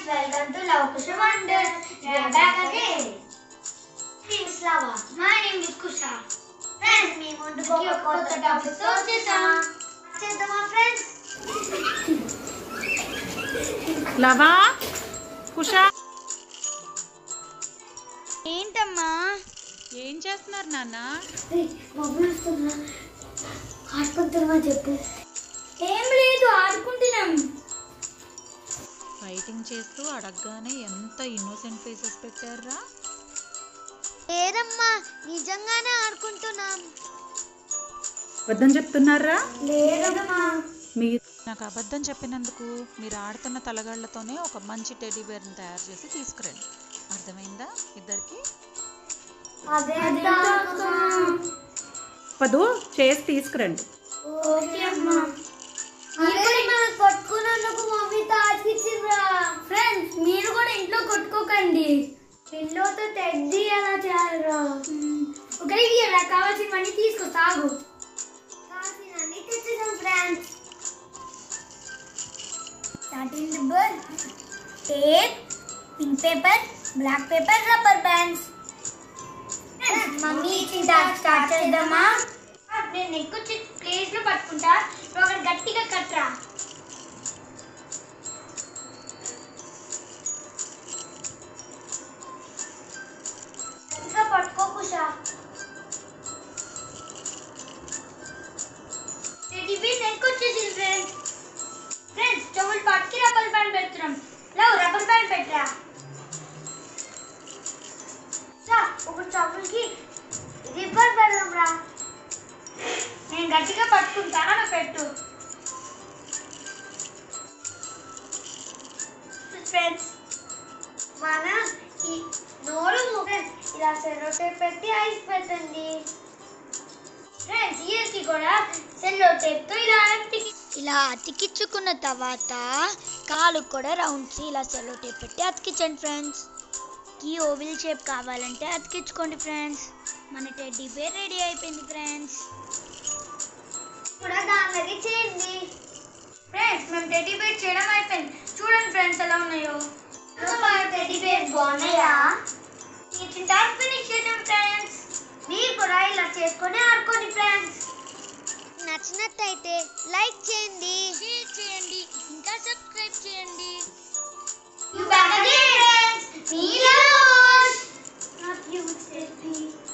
friends, welcome to Love Kusha Wonder. We are back again. My name is Lava. My name is Kusha. Friends, మీ ముందుకు ఒక కొత్త topic తో వచ్చేసాం చేద్దామా friends లవా Kusha ఏంటమ్మా ఏం చేస్తున్నారు నాన్న మబ్బులు వస్తున్నా ఆడుకుంటున్నా చెప్పు ఏం లేదు ఆడుకుంటున్నాం ఫైటింగ్ చేస్తూ అడగగానే ఎంత ఇన్నోసెంట్ ఫేసెస్ పెట్టారా లేదమ్మా నిజంగానే ఆడుకుంటున్నాం అబద్ధం చెప్తున్నారా లేదమ్మా మీ నాకు అబద్ధం చెప్పినందుకు మీరు ఆడుతున్న తలగాళ్లతోనే ఒక మంచి టెడ్డీ బేర్ని తయారు చేసి తీసుకురండి అర్థమైందా ఇద్దరికి అదే పదు చేసి తీసుకురండి ఓకే అమ్మా ఇప్పుడు మనం కొట్టుకున్నందుకు మమ్మీ తాగిచ్చిరా ఫ్రెండ్స్ మీరు కూడా ఇంట్లో కొట్టుకోకండి పిల్లోతో తెడ్డి ఎలా చేయాలరా ఒక ఇయ్యరా కావాల్సినవన్నీ తీసుకో తాగు కావాల్సినవన్నీ తెచ్చేసాం friends starting the bird tape pink paper black paper rubber bands mummy ఇచ్చిన స్టార్ట్ చేద్దామా నేను ఎక్కువ ప్లేస్ లో పట్టుకుంటా నువ్వు అక్కడ గట్టిగా కట్టరా ఇంకా పట్టుకోకుషా ఇది నెక్ వచ్చేసింది ఫ్రెండ్స్ ఫ్రెండ్స్ చెవులు పట్టుకి రబ్బర్ బ్యాండ్ పెడుతున్నాం లవ్ రబ్బర్ బ్యాండ్ పెట్టరా రా, ఇప్పుడు చెవులకి రిబ్బర్ పెడదాం రా నేను గట్టిగా పట్టుకుంటాను నువ్వు పెట్టు ఫ్రెండ్స్ మన ఈ నోరు ఫ్రెండ్స్ ఇలా సెల్లో టేప్ పెట్టి ఐస్ పెట్టండి ఫ్రెండ్స్ ఇయర్ కి కూడా సెల్లో టేప్ తో ఇలా అతికి ఇలా అతికించుకున్న తర్వాత కాలు కూడా రౌండ్స్ ఇలా సెల్లో టేప్ పెట్టి అతికించండి ఫ్రెండ్స్ ఈ ఓవిల్ షేప్ కావాలంటే అతికించుకోండి ఫ్రెండ్స్ మన టెడ్డీ బేర్ రెడీ అయిపోయింది ఫ్రెండ్స్ కూడా దానికి చేయండి ఫ్రెండ్స్ మేము టెడ్డీ బేర్ చేయడం అయిపోయింది చూడండి ఫ్రెండ్స్ ఎలా ఉన్నాయో టెడ్డీ బేర్ బాగున్నాయా ఇచ్చిన టాస్క్ ఫినిష్ చేద్దాం ఫ్రెండ్స్ మీరు కూడా ఇలా చేసుకొని ఆడుకోండి ఫ్రెండ్స్ నచ్చినట్టయితే లైక్ చేయండి షేర్ చేయండి ఇంకా సబ్స్క్రైబ్ చేయండి You back again, friends. Me, Lord. Not you, Steffi.